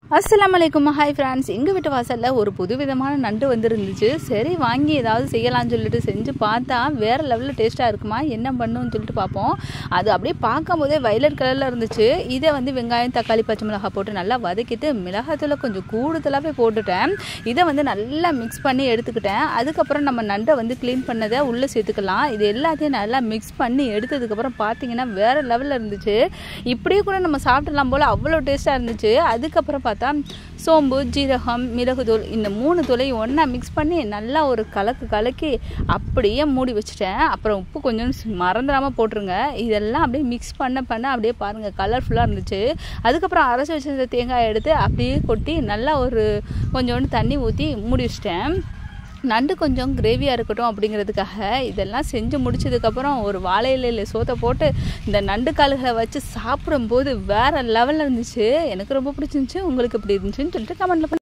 அஸ்ஸலாமு அலைக்கும் hi friends எங்கள் வீட்டு வாசலில் ஒரு புது விதமான நண்டு வந்துருந்துச்சு சரி வாங்கி ஏதாவது செய்யலாம்னு சொல்லிட்டு செஞ்சு பார்த்தா வேறு லெவலில் டேஸ்ட்டாக இருக்குமா என்ன பண்ணுன்னு சொல்லிட்டு பார்ப்போம் அது அப்படியே பார்க்கும்போதே வயலட் கலரில் இருந்துச்சு இதை வந்து வெங்காயம் தக்காளி பச்சை மிளகாய் போட்டு நல்லா வதக்கிட்டு மிளகாத்தூளை கொஞ்சம் கூடுதலாகவே போட்டுட்டேன் இதை வந்து நல்லா மிக்ஸ் பண்ணி எடுத்துக்கிட்டேன் அதுக்கப்புறம் நம்ம நண்டை வந்து க்ளீன் பண்ணதை உள்ளே சேர்த்துக்கலாம் இது எல்லாத்தையும் நல்லா மிக்ஸ் பண்ணி எடுத்ததுக்கப்புறம் பார்த்தீங்கன்னா வேறு லெவலில் இருந்துச்சு இப்படியே கூட நம்ம சாப்பிடலாம் போல் அவ்வளோ டேஸ்ட்டாக இருந்துச்சு அதுக்கப்புறம் பார்த்தா சோம்பு ஜீரகம் மிளகுத்தூள் இந்த மூணு தூளையும் ஒன்றா மிக்ஸ் பண்ணி நல்லா ஒரு கலக்கு கலக்கி அப்படியே மூடி வச்சுட்டேன் அப்புறம் உப்பு கொஞ்சம் மறந்துடாமல் போட்டுருங்க இதெல்லாம் அப்படியே மிக்ஸ் பண்ண பண்ண அப்படியே பாருங்கள் கலர்ஃபுல்லாக இருந்துச்சு அதுக்கப்புறம் அரைச்சி வச்சிருந்த தேங்காயை எடுத்து அப்படியே கொட்டி நல்லா ஒரு கொஞ்சோண்டு தண்ணி ஊற்றி மூடி வச்சிட்டேன் நண்டு கொஞ்சம் கிரேவியாக இருக்கட்டும் அப்படிங்கிறதுக்காக இதெல்லாம் செஞ்சு முடிச்சதுக்கப்புறம் ஒரு வாழை இலையில் சோத்தை போட்டு இந்த நண்டு கால்களை வச்சு சாப்பிடும்போது வேறு லெவலில் இருந்துச்சு எனக்கு ரொம்ப பிடிச்சிருந்துச்சு உங்களுக்கு எப்படி இருந்துச்சுன்னு சொல்லிட்டு கமெண்ட்டில்